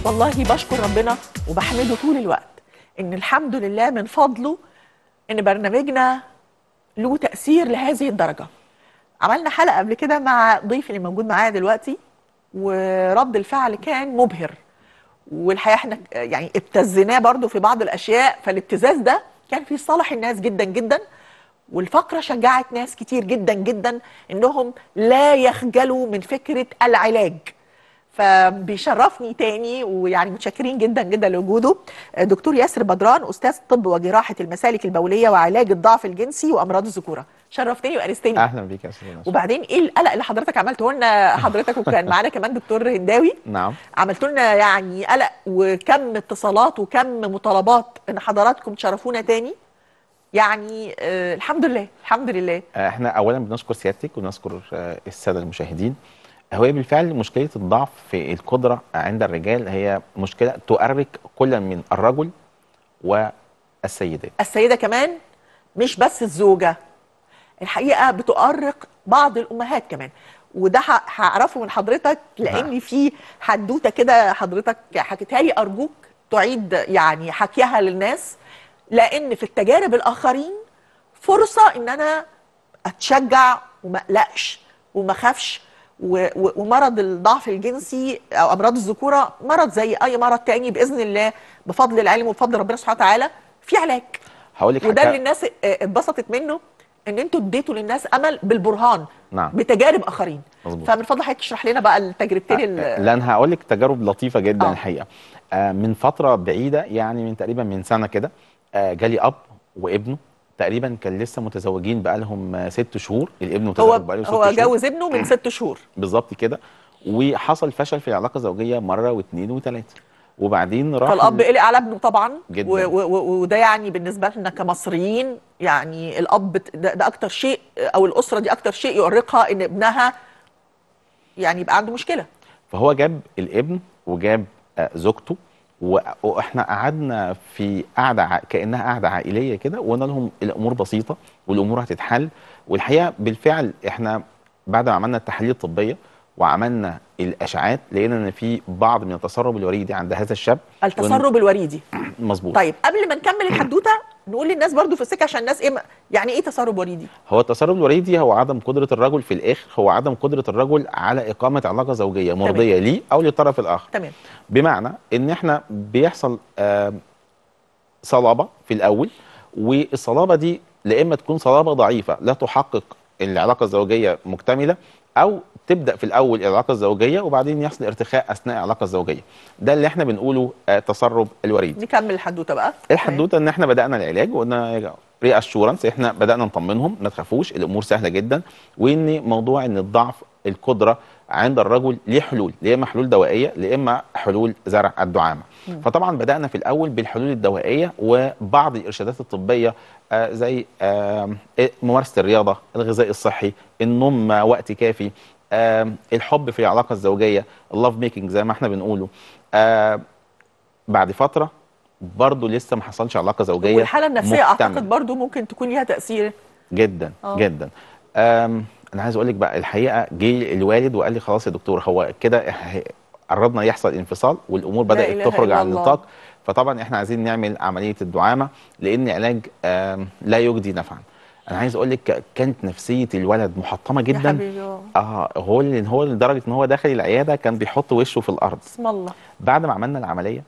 والله بشكر ربنا وبحمده طول الوقت ان الحمد لله من فضله ان برنامجنا له تاثير لهذه الدرجه عملنا حلقه قبل كده مع ضيفي اللي موجود معايا دلوقتي ورد الفعل كان مبهر والحقيقه احنا يعني ابتزيناه برضو في بعض الاشياء فالابتزاز ده كان في صالح الناس جدا جدا والفقره شجعت ناس كتير جدا جدا انهم لا يخجلوا من فكره العلاج فبيشرفني تاني ويعني متشكرين جدا جدا لوجوده دكتور ياسر بدران استاذ طب وجراحه المسالك البوليه وعلاج الضعف الجنسي وامراض الذكوره شرفتني وانستني اهلا بيك يا استاذ نشوى. وبعدين ايه القلق اللي حضرتك عملته لنا حضرتك وكان معانا كمان دكتور هنداوي نعم عملتوا لنا يعني قلق وكم اتصالات وكم مطالبات ان حضراتكم تشرفونا تاني يعني آه الحمد لله الحمد لله آه، احنا اولا بنشكر سيادتك ونشكر آه، الساده المشاهدين هو بالفعل مشكله الضعف في القدره عند الرجال هي مشكله تؤرق كل من الرجل والسيدات السيده كمان مش بس الزوجه الحقيقه بتؤرق بعض الامهات كمان وده ه- هعرفه من حضرتك لان نعم. في حدوته كده حضرتك حكيتها لي ارجوك تعيد يعني حكيها للناس لان في التجارب الاخرين فرصه ان انا اتشجع وما اقلقش وما اخافش و- و- ومرض الضعف الجنسي او امراض الذكوره مرض زي اي مرض تاني باذن الله بفضل العلم وبفضل ربنا سبحانه وتعالى في علاج هقول لك وده حاجة- اللي الناس اه، اتبسطت منه ان انتوا اديتوا للناس امل بالبرهان نعم بتجارب اخرين مظبوط. فمن فضل حضرتك تشرح لنا بقى التجربتين ال- لان هقول لك تجارب لطيفه جدا آه. الحقيقه آه، من فتره بعيده يعني من تقريبا من سنه كده آه، جالي اب وابنه تقريبا كان لسه متزوجين بقالهم آه، ست شهور الابن هو متزوج بقاله ست هو شهور جوز ابنه من ست شهور بالظبط كده وحصل فشل في العلاقه الزوجيه مره واثنين وثلاثه وبعدين راح فالاب قلق على ابنه طبعا جداً. و- و- و- وده يعني بالنسبه لنا كمصريين يعني الاب ت- ده, ده اكتر شيء او الاسره دي اكتر شيء يؤرقها ان ابنها يعني يبقى عنده مشكله فهو جاب الابن وجاب آه، زوجته و- واحنا قعدنا في قعده ع- كانها قعده عائليه كده وقلنا لهم الامور بسيطه والامور هتتحل والحقيقه بالفعل احنا بعد ما عملنا التحاليل الطبيه وعملنا الاشعاعات لقينا ان في بعض من التسرب الوريدي عند هذا الشاب التسرب الوريدي وإن- مظبوط طيب قبل ما نكمل الحدوته نقول للناس برضو في السكه عشان الناس ايه يعني ايه تسرب وريدي هو التسرب الوريدي هو عدم قدره الرجل في الاخر هو عدم قدره الرجل على اقامه علاقه زوجيه مرضيه ليه او للطرف الاخر تمام بمعنى ان احنا بيحصل آم، صلابه في الاول والصلابه دي لا اما تكون صلابه ضعيفه لا تحقق العلاقه الزوجيه مكتمله او تبدا في الاول العلاقه الزوجيه وبعدين يحصل ارتخاء اثناء العلاقه الزوجيه ده اللي احنا بنقوله آه، تسرب الوريد نكمل الحدوته بقى الحدوته ان احنا بدانا العلاج وقلنا ري اشورنس احنا بدانا نطمنهم ما تخافوش الامور سهله جدا وان موضوع ان الضعف القدره عند الرجل ليه حلول يا اما حلول دوائيه يا اما حلول زرع الدعامه فطبعا بدانا في الاول بالحلول الدوائيه وبعض الارشادات الطبيه آه زي آه ممارسه الرياضه الغذاء الصحي النوم وقت كافي آه الحب في العلاقه الزوجيه اللاف ميكنج زي ما احنا بنقوله آه بعد فتره برضه لسه ما حصلش علاقه زوجيه والحاله النفسيه مكتملة. اعتقد برضو ممكن تكون ليها تاثير جدا آه. أوه. جدا أم انا عايز اقول لك بقى الحقيقه جه الوالد وقال لي خلاص يا دكتور هو كده ه- قربنا يحصل انفصال والامور لا بدات إله تخرج إلا عن الله. النطاق فطبعا احنا عايزين نعمل عمليه الدعامه لان علاج آم، لا يجدي نفعا انا عايز اقول لك كانت نفسيه الولد محطمه يا جدا حبيبي آه. اه هو اللي هو لدرجه ان هو داخل العياده كان بيحط وشه في الارض بسم الله بعد ما عملنا العمليه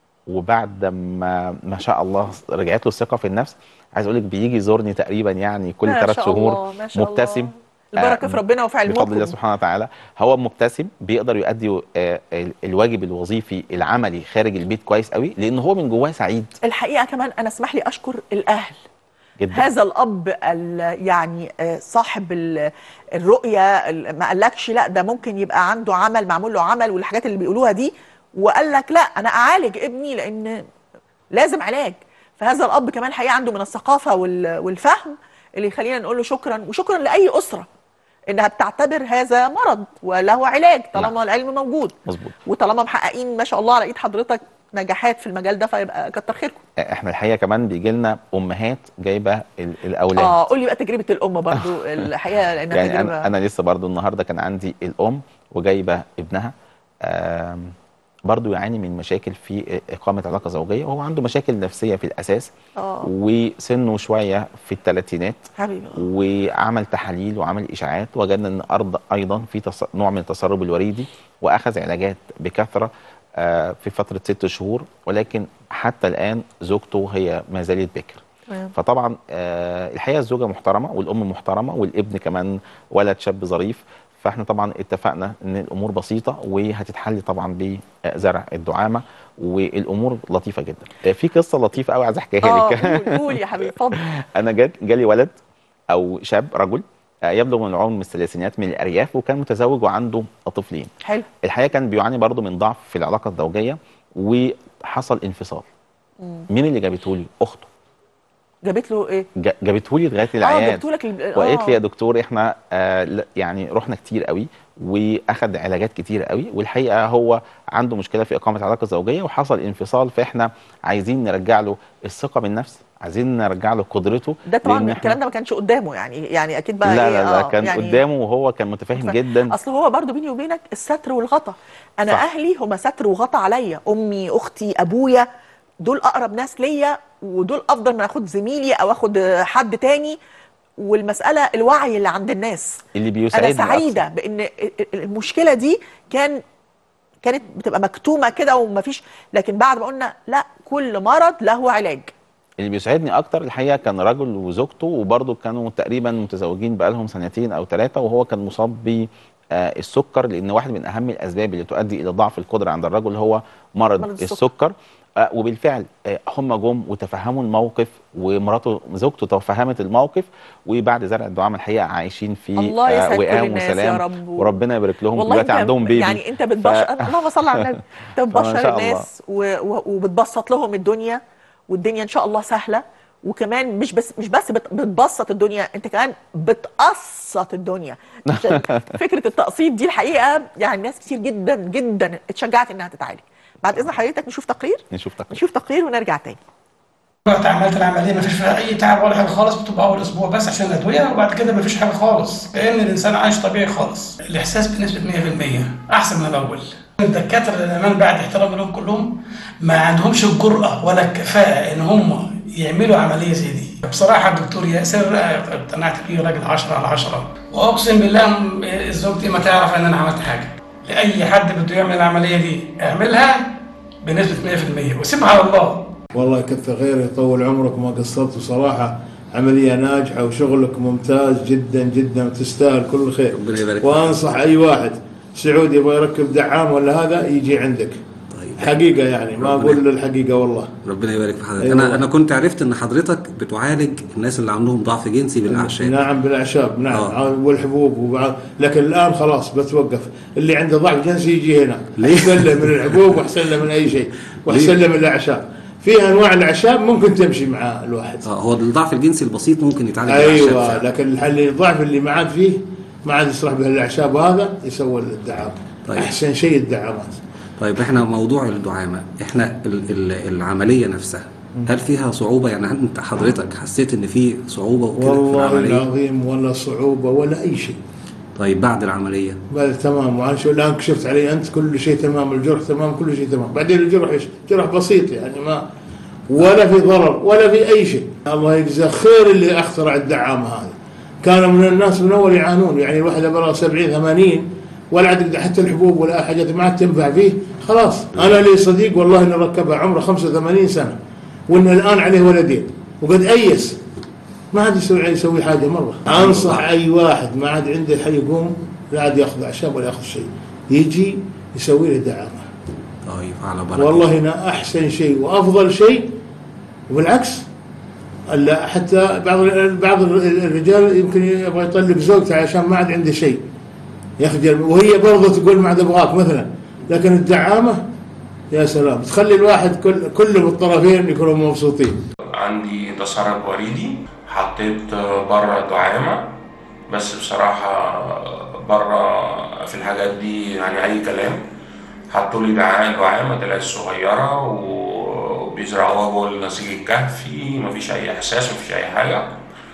وبعد ما ما شاء الله رجعت له الثقه في النفس عايز اقول لك بيجي يزورني تقريبا يعني كل ما ثلاث شاء شهور الله، ما شاء مبتسم الله. البركه آه، في ربنا وفي علمكم بفضل الله سبحانه وتعالى هو مبتسم بيقدر يؤدي آه، ال- الواجب الوظيفي العملي خارج البيت كويس قوي لان هو من جواه سعيد الحقيقه كمان انا اسمح لي اشكر الاهل جدا هذا الاب ال- يعني آه، صاحب ال- الرؤيه ال- ما قالكش لا ده ممكن يبقى عنده عمل معمول له عمل والحاجات اللي بيقولوها دي وقال لك لا انا اعالج ابني لان لازم علاج فهذا الاب كمان الحقيقه عنده من الثقافه وال- والفهم اللي يخلينا نقول له شكرا وشكرا لاي اسره انها بتعتبر هذا مرض وله علاج طالما نعم. العلم موجود مظبوط وطالما محققين ما شاء الله على ايد حضرتك نجاحات في المجال ده فيبقى كتر خيركم آه، احنا الحقيقه كمان بيجي لنا امهات جايبه ال- الاولاد اه قول لي بقى تجربه الام برضو الحقيقه لانها يعني تجربه انا انا لسه برضو النهارده كان عندي الام وجايبه ابنها آم، برضو يعاني من مشاكل في اقامه علاقه زوجيه وهو عنده مشاكل نفسيه في الاساس اه وسنه شويه في الثلاثينات حبيبي آه. وعمل تحاليل وعمل اشاعات وجدنا ان ارض ايضا في تص... نوع من التسرب الوريدي واخذ علاجات بكثره آه، في فتره ست شهور ولكن حتى الان زوجته هي ما زالت بكر تمام. فطبعا آه، الحقيقه الزوجه محترمه والام محترمه والابن كمان ولد شاب ظريف فاحنا طبعا اتفقنا ان الامور بسيطه وهتتحل طبعا بزرع الدعامه والامور لطيفه جدا آه، في قصه لطيفه قوي عايز احكيها اه لك قول قول يا حبيبي اتفضل انا جات جالي ولد او شاب رجل آه، يبلغ من العمر من الثلاثينات من الارياف وكان متزوج وعنده طفلين حلو الحقيقه كان بيعاني برضه من ضعف في العلاقه الزوجيه وحصل انفصال مين اللي جابته لي اخته جابت له ايه؟ جا- جابته لي لغايه اه العياد جبت لك ال- وقالت آه. لي يا دكتور احنا آه لا- يعني رحنا كتير قوي واخد علاجات كتير قوي والحقيقه هو عنده مشكله في اقامه علاقه زوجيه وحصل انفصال فاحنا عايزين نرجع له الثقه بالنفس عايزين نرجع له قدرته ده طبعا لأن إحنا- الكلام ده ما كانش قدامه يعني يعني اكيد بقى لا إيه لا لا آه، كان يعني قدامه وهو كان متفاهم متفاهم. جدا اصل هو برضو بيني وبينك الستر والغطا انا صح. اهلي هم ستر وغطا عليا امي اختي ابويا دول اقرب ناس ليا ودول افضل من اخد زميلي او اخد حد تاني والمساله الوعي اللي عند الناس اللي بيساعدني انا سعيده بان المشكله دي كان كانت بتبقى مكتومه كده ومفيش لكن بعد ما قلنا لا كل مرض له علاج اللي بيساعدني اكتر الحقيقه كان رجل وزوجته وبرضه كانوا تقريبا متزوجين بقالهم سنتين او ثلاثه وهو كان مصاب ب آه، السكر لان واحد من اهم الاسباب اللي تؤدي الى ضعف القدره عند الرجل هو مرض, مرض السكر. السكر, آه، وبالفعل آه، هم جم وتفهموا الموقف ومراته زوجته تفهمت الموقف وبعد زرع الدعامه الحقيقه عايشين في الله يسعد كل وئام الناس يا وسلام رب. وربنا يبارك لهم والله دلوقتي انت عندهم بيبي يعني انت بتبشر ف- اللهم صل على النبي انت فما بتبشر شاء الله. الناس و... و... وبتبسط لهم الدنيا والدنيا ان شاء الله سهله وكمان مش بس مش بس بت... بتبسط الدنيا انت كمان بتقسط الدنيا عشان فكره التقسيط دي الحقيقه يعني ناس كتير جدا جدا اتشجعت انها تتعالج بعد اذن حضرتك نشوف تقرير نشوف تقرير نشوف تقرير ونرجع تاني رحت عملت العمليه ما فيش فيها اي تعب ولا حاجه خالص بتبقى اول اسبوع بس عشان الادويه وبعد كده ما فيش حاجه خالص كان الانسان عايش طبيعي خالص الاحساس بنسبه 100% احسن من الاول الدكاتره للامانه بعد احترامي لهم كلهم ما عندهمش الجرأه ولا الكفاءه ان هم يعملوا عمليه زي دي بصراحه الدكتور ياسر آه، اقتنعت بيه راجل 10 على 10 واقسم بالله م- زوجتي ما تعرف ان انا عملت حاجه لاي حد بده يعمل العمليه دي اعملها بنسبه 100% وسيبها على الله والله كثر خير يطول عمرك ما قصرت بصراحة عملية ناجحة وشغلك ممتاز جدا جدا وتستاهل كل خير ربنا يبارك فيك. وأنصح أي واحد سعودي يبغى يركب دعام ولا هذا يجي عندك طيب حقيقة يعني ما ربنا- أقول الحقيقة والله ربنا يبارك في حضرتك أيوة. انا انا كنت عرفت ان حضرتك بتعالج الناس اللي عندهم ضعف جنسي بالاعشاب نعم بالأعشاب نعم آه. والحبوب وبعض لكن الآن خلاص بتوقف اللي عنده ضعف جنسي يجي هنا ليه؟ أحسن له من الحبوب وأحسن له من أي شيء وأحسن له من الأعشاب في أنواع الأعشاب ممكن تمشي مع الواحد اه هو الضعف الجنسي البسيط ممكن يتعالج بالاعشاب ايوه فعلا. لكن الحل الضعف اللي ما عاد فيه ما عاد يصلح به الاعشاب وهذا يسوي الدعام طيب. احسن شيء الدعامات طيب احنا موضوع الدعامه احنا ال ال العمليه نفسها هل فيها صعوبه يعني هل انت حضرتك حسيت ان في صعوبه وكده في والله العمليه العظيم ولا صعوبه ولا اي شيء طيب بعد العمليه بل تمام وانا شو الان كشفت علي انت كل شيء تمام الجرح تمام كل شيء تمام بعدين الجرح ايش؟ جرح بسيط يعني ما ولا في ضرر ولا في اي شيء الله يجزاه خير اللي اخترع الدعامه هذه كانوا من الناس من اول يعانون يعني الواحد بلغ 70 80 ولا عاد يقدر حتى الحبوب ولا حاجات ما عاد تنفع فيه خلاص انا لي صديق والله انه ركبها عمره 85 سنه وانه الان عليه ولدين وقد ايس ما عاد يسوي يسوي حاجه مره انصح اي واحد ما عاد عنده حي يقوم لا عاد ياخذ اعشاب ولا ياخذ شيء يجي يسوي له دعامه طيب على بركه والله هنا احسن شيء وافضل شيء وبالعكس الا حتى بعض بعض الرجال يمكن يبغى يطلق زوجته عشان ما عاد عنده شيء يخجل وهي برضه تقول ما عاد ابغاك مثلا لكن الدعامه يا سلام تخلي الواحد كل كلهم الطرفين يكونوا مبسوطين عندي تسرب وريدي حطيت بره دعامة بس بصراحة بره في الحاجات دي يعني أي كلام حطوا لي دعامة دعامة طلعت صغيرة وبيزرعوها جوه النسيج الكهفي مفيش أي إحساس مفيش أي حاجة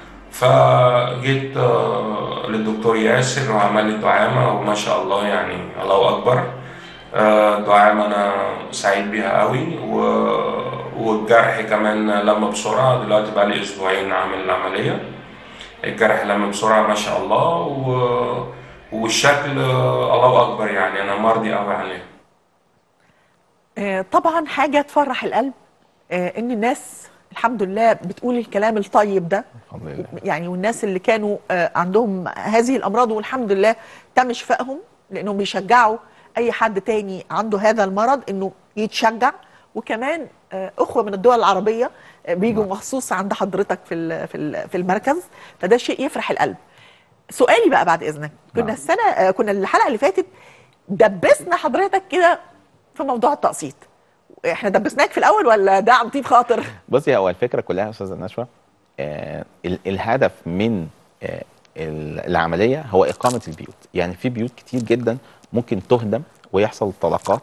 فجيت آه، للدكتور ياسر وعمل لي الدعامة وما شاء الله يعني الله أكبر آه، الدعامة أنا سعيد بيها قوي و... والجرح كمان لم بسرعة دلوقتي بقى لي أسبوعين عامل العملية الجرح لم بسرعة ما شاء الله و... والشكل آه، الله أكبر يعني أنا مرضي قوي عليه آه، طبعا حاجه تفرح القلب آه، ان الناس الحمد لله بتقول الكلام الطيب ده الحمد لله يعني والناس اللي كانوا آه، عندهم هذه الامراض والحمد لله تم شفائهم لانهم بيشجعوا اي حد تاني عنده هذا المرض انه يتشجع وكمان آه، اخوه من الدول العربيه آه، بيجوا مخصوص عند حضرتك في ال- في ال- في المركز فده شيء يفرح القلب سؤالي بقى بعد اذنك كنا نعم. السنه آه، كنا الحلقه اللي فاتت دبسنا حضرتك كده في موضوع التقسيط احنا دبسناك في الاول ولا ده عن طيب خاطر بصي هو الفكره كلها يا استاذه نشوى آه ال- الهدف من آه ال- العمليه هو اقامه البيوت يعني في بيوت كتير جدا ممكن تهدم ويحصل طلقات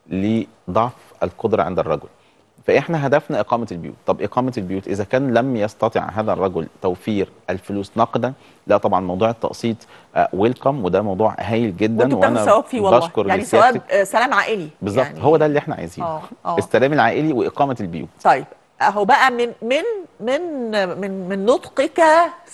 لضعف القدره عند الرجل فاحنا هدفنا اقامه البيوت طب اقامه البيوت اذا كان لم يستطع هذا الرجل توفير الفلوس نقدا لا طبعا موضوع التقسيط آه ويلكم وده موضوع هايل جدا وانتوا بتاخدوا ثواب فيه والله بشكر يعني لسيادتك. ثواب آه، سلام عائلي بالظبط يعني هو ده اللي احنا عايزينه اه اه السلام العائلي واقامه البيوت طيب اهو بقى من من من من من نطقك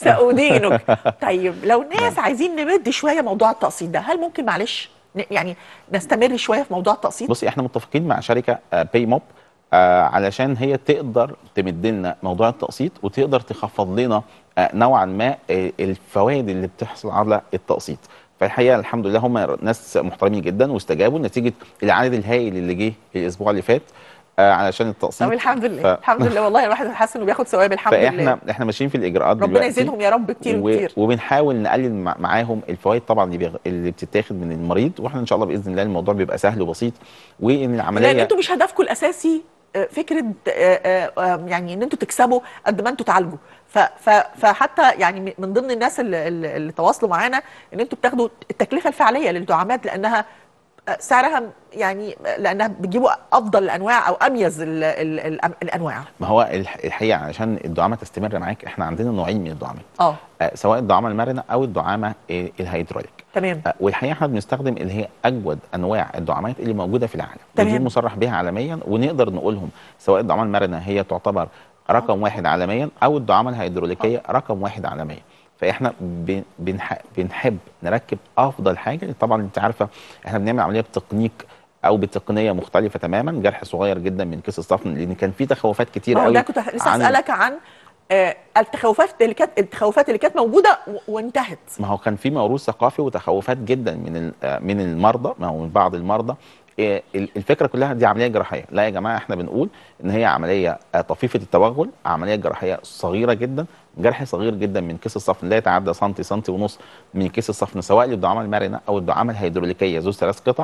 سأدينك طيب لو الناس عايزين نمد شويه موضوع التقسيط ده هل ممكن معلش ن- يعني نستمر شويه في موضوع التقسيط بصي احنا متفقين مع شركه باي موب آه علشان هي تقدر تمد لنا موضوع التقسيط وتقدر تخفض لنا آه نوعا ما آه الفوائد اللي بتحصل على التقسيط فالحقيقه الحمد لله هم ناس محترمين جدا واستجابوا نتيجه العدد الهائل اللي جه الاسبوع اللي فات آه علشان التقسيط طب الحمد لله ف- الحمد لله والله الواحد حاسس انه بياخد ثواب الحمد لله فاحنا احنا ماشيين في الاجراءات ربنا دلوقتي يزيدهم يا رب كتير و- وكتير وبنحاول نقلل مع- معاهم الفوائد طبعا اللي, بيغ... اللي بتتاخد من المريض واحنا ان شاء الله باذن الله الموضوع بيبقى سهل وبسيط وان لان العمليه انتوا مش هدفكم الاساسي آه، فكره آه، آه، آه، يعني ان انتوا تكسبوا قد ما انتوا تعالجوا ف- ف- فحتى يعني من ضمن الناس اللي, اللي اللي تواصلوا معانا ان انتوا بتاخدوا التكلفه الفعليه للدعامات لانها آه، سعرها يعني لانها بتجيبوا افضل الانواع او اميز ال ال ال الانواع ما هو الح- الحقيقه عشان الدعامه تستمر معاك احنا عندنا نوعين من الدعامات اه آه، سواء الدعامه المرنه او الدعامه آه، الهيدروليك تمام آه، والحقيقه احنا بنستخدم اللي هي اجود انواع الدعامات اللي موجوده في العالم تمام. ودي مصرح بها عالميا ونقدر نقولهم سواء الدعامه المرنه هي تعتبر رقم واحد عالميا او الدعامه الهيدروليكيه رقم واحد عالميا فاحنا بن- بنح- بنحب نركب افضل حاجه طبعا انت عارفه احنا بنعمل عمليه بتقنيك او بتقنيه مختلفه تماما جرح صغير جدا من كيس الصفن لان كان في تخوفات كتير ما هو قوي ده كنت لسه عن- اسالك عن آه، التخوفات اللي كانت التخوفات اللي كانت موجوده و- وانتهت ما هو كان في موروث ثقافي وتخوفات جدا من ال- آه، من المرضى ما هو من بعض المرضى إيه، ال- الفكره كلها دي عمليه جراحيه لا يا جماعه احنا بنقول ان هي عمليه آه، طفيفه التوغل عمليه جراحيه صغيره جدا جرح صغير جدا من كيس الصفن لا يتعدى سنتي سنتي ونص من كيس الصفن سواء للدعامه المرنه او الدعامه الهيدروليكيه ذو ثلاث قطع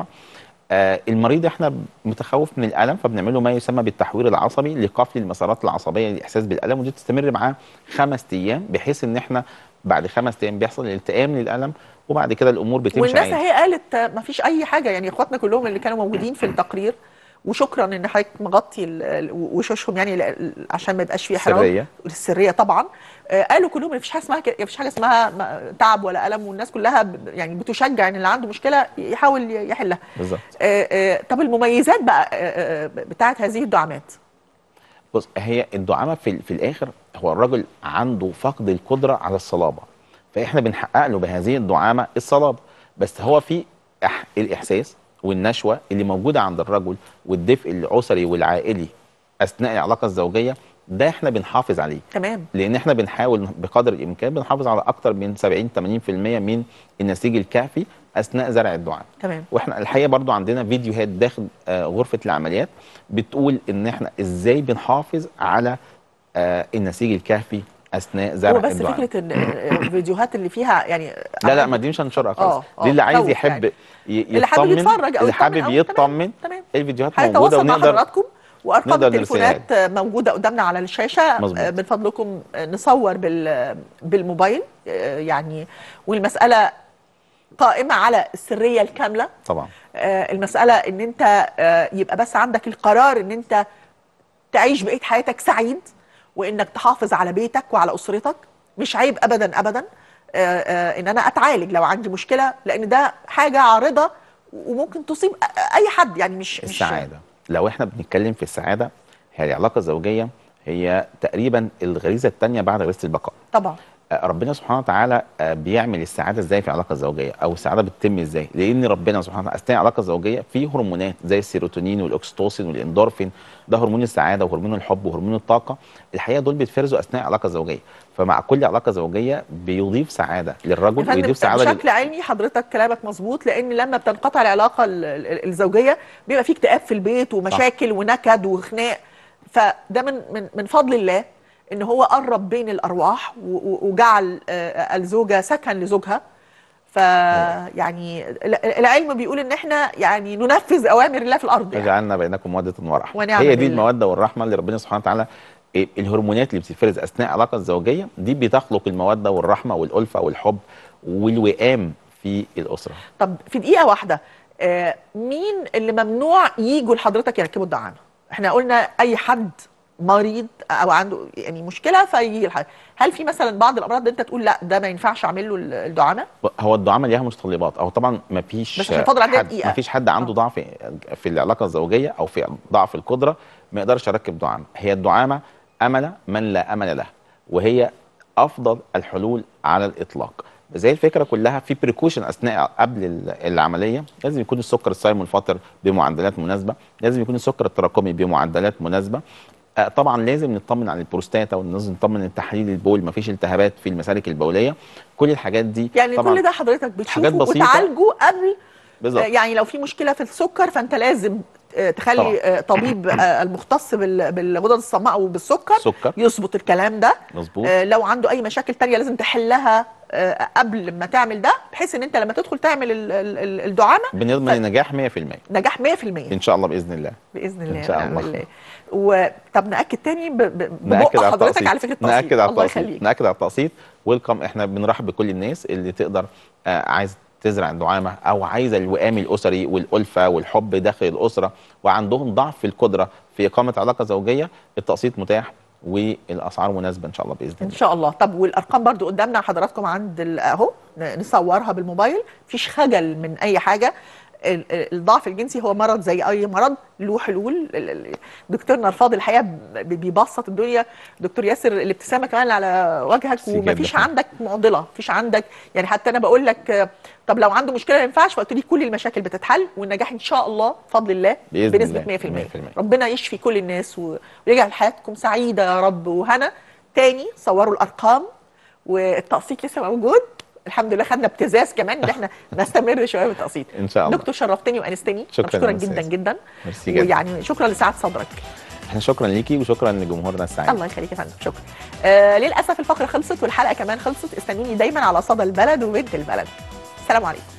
آه المريض احنا متخوف من الالم فبنعمل له ما يسمى بالتحوير العصبي لقفل المسارات العصبيه للاحساس بالالم ودي تستمر معاه خمس ايام بحيث ان احنا بعد خمس ايام بيحصل التئام للالم وبعد كده الامور بتمشي والناس عادي هي قالت ما فيش اي حاجه يعني اخواتنا كلهم اللي كانوا موجودين في التقرير وشكرا ان حضرتك مغطي ال- ال- وشوشهم يعني ل- عشان ما يبقاش فيه حرام سرية. السريه طبعا آه، قالوا كلهم ان مفيش حاجه اسمها كده مفيش حاجه اسمها م- تعب ولا الم والناس كلها ب- يعني بتشجع ان اللي عنده مشكله يحاول يحلها بالظبط آه، آه، طب المميزات بقى آه، آه، بتاعت هذه الدعامات بص هي الدعامه في, في الاخر هو الراجل عنده فقد القدره على الصلابه فاحنا بنحقق له بهذه الدعامه الصلابه بس هو في إح الاحساس والنشوه اللي موجوده عند الرجل والدفء الاسري والعائلي اثناء العلاقه الزوجيه ده احنا بنحافظ عليه تمام لان احنا بنحاول بقدر الامكان بنحافظ على اكتر من 70 80% من النسيج الكافي اثناء زرع الدعامه تمام واحنا الحقيقه برضو عندنا فيديوهات داخل آه، غرفه العمليات بتقول ان احنا ازاي بنحافظ على آه، النسيج الكافي اثناء زرع هو بس الدعامه فكره ان الفيديوهات اللي فيها يعني لا لا ما دي مش هنشرها خالص آه، آه، دي اللي عايز خوف يحب يعني. ي- اللي حابب يطمن يتفرج او اللي يطمن حابب أو- يطمن تمام الفيديوهات موجوده هيتواصل مع ونقدر حضراتكم وارقام نقدر التليفونات موجوده قدامنا على الشاشه مظبوط. آه، من فضلكم آه، نصور بال بالموبايل آه، يعني والمساله قائمه على السريه الكامله طبعا آه، المساله ان انت آه، يبقى بس عندك القرار ان انت تعيش بقيه حياتك سعيد وانك تحافظ على بيتك وعلى اسرتك مش عيب ابدا ابدا آه، آه، ان انا اتعالج لو عندي مشكله لان ده حاجه عارضه وممكن تصيب أ- اي حد يعني مش مش السعاده لو احنا بنتكلم في السعاده هي العلاقه الزوجيه هي تقريبا الغريزه الثانيه بعد غريزه البقاء طبعا آه، ربنا سبحانه وتعالى آه، بيعمل السعاده ازاي في العلاقه الزوجيه او السعاده بتتم ازاي لان ربنا سبحانه وتعالى اثناء العلاقه الزوجيه في هرمونات زي السيروتونين والاكسيتوسين والاندورفين ده هرمون السعاده وهرمون الحب وهرمون الطاقه الحقيقه دول بيتفرزوا اثناء العلاقه الزوجيه فمع كل علاقه زوجيه بيضيف سعاده يا للرجل فندم ويضيف سعاده لل... بشكل علمي حضرتك كلامك مظبوط لان لما بتنقطع العلاقه ال- ال- الزوجيه بيبقى في اكتئاب في البيت ومشاكل ونكد وخناق فده من من من فضل الله ان هو قرب بين الارواح و- و- وجعل آه، الزوجه سكن لزوجها فيعني العلم بيقول ان احنا يعني ننفذ اوامر الله في الارض يعني. وجعلنا بينكم موده ورحمه ونعم هي دي بالله. الموده والرحمه اللي ربنا سبحانه وتعالى إيه، الهرمونات اللي بتتفرز اثناء العلاقه الزوجيه دي بتخلق الموده والرحمه والالفه والحب والوئام في الاسره طب في دقيقة واحدة آه مين اللي ممنوع يجوا لحضرتك يركبوا الدعامة؟ احنا قلنا أي حد مريض أو عنده يعني مشكلة فيجي لحضرتك. هل في مثلا بعض الأمراض اللي أنت تقول لا ده ما ينفعش أعمل له الدعامة؟ هو الدعامه ليها متطلبات او طبعا ما فيش بس عشان فاضل عندنا دقيقة. ما فيش حد عنده آه. ضعف في العلاقه الزوجيه او في ضعف القدره ما يقدرش يركب دعامه هي الدعامه امل من لا امل له وهي افضل الحلول على الاطلاق زي الفكره كلها في بريكوشن اثناء قبل ال- العمليه لازم يكون السكر الصايم والفاطر بمعدلات مناسبه لازم يكون السكر التراكمي بمعدلات مناسبه آه، طبعا لازم نطمن على البروستاتا ولازم نطمن التحاليل البول ما فيش التهابات في المسالك البوليه كل الحاجات دي يعني طبعا كل ده حضرتك حاجات بتشوفه بسيطة. وتعالجه قبل بالظبط آه، يعني لو في مشكلة في السكر فأنت لازم آه، تخلي طبعا. آه، طبيب آه، المختص بال- بالغدد الصماء أو بالسكر سكر يظبط الكلام ده مظبوط آه، لو عنده اي مشاكل تانية لازم تحلها آه، قبل ما تعمل ده بحيث ان انت لما تدخل تعمل ال- ال- ال- الدعامه بنضمن النجاح 100% نجاح 100% ان شاء الله باذن الله باذن الله إن شاء ونعم الله. بالله. وطب ناكد تاني ب- ب- ناكد ببق على حضرتك التقسيط على فكره التقسيط ناكد على الله التقسيط يخليك ناكد على التقسيط ويلكم احنا بنرحب بكل الناس اللي تقدر آه عايز تزرع الدعامه او عايزه الوئام الاسري والالفه والحب داخل الاسره وعندهم ضعف في القدره في اقامه علاقه زوجيه التقسيط متاح والاسعار مناسبه ان شاء الله باذن ان الله شاء الله طب والارقام برضو قدامنا حضراتكم عند ال- اهو ن- نصورها بالموبايل مفيش خجل من اي حاجه ال- ال- الضعف الجنسي هو مرض زي اي مرض له حلول ال- ال- دكتورنا الفاضل الحقيقه ب- بيبسط الدنيا دكتور ياسر الابتسامه كمان اللي على وجهك ميرسي ومفيش جدا. عندك معضله مفيش عندك يعني حتى انا بقول لك آه، طب لو عنده مشكله ما ينفعش فقلت لي كل المشاكل بتتحل والنجاح ان شاء الله بفضل الله بإذن بنسبه الله، 100% ربنا يشفي كل الناس و- ويجعل حياتكم سعيده يا رب وهنا تاني صوروا الارقام والتقسيط لسه موجود الحمد لله خدنا ابتزاز كمان ان احنا نستمر شويه بالتقسيط ان شاء الله دكتور شرفتني وانستني شكراً بشكرك يا جدا أستاذ. جدا ميرسي جدا ويعني شكرا لسعه صدرك احنا شكرا ليكي وشكرا لجمهورنا السعيد الله يخليك يا فندم شكرا آه للاسف الفقره خلصت والحلقه كمان خلصت استنوني دايما على صدى البلد وبنت البلد السلام عليكم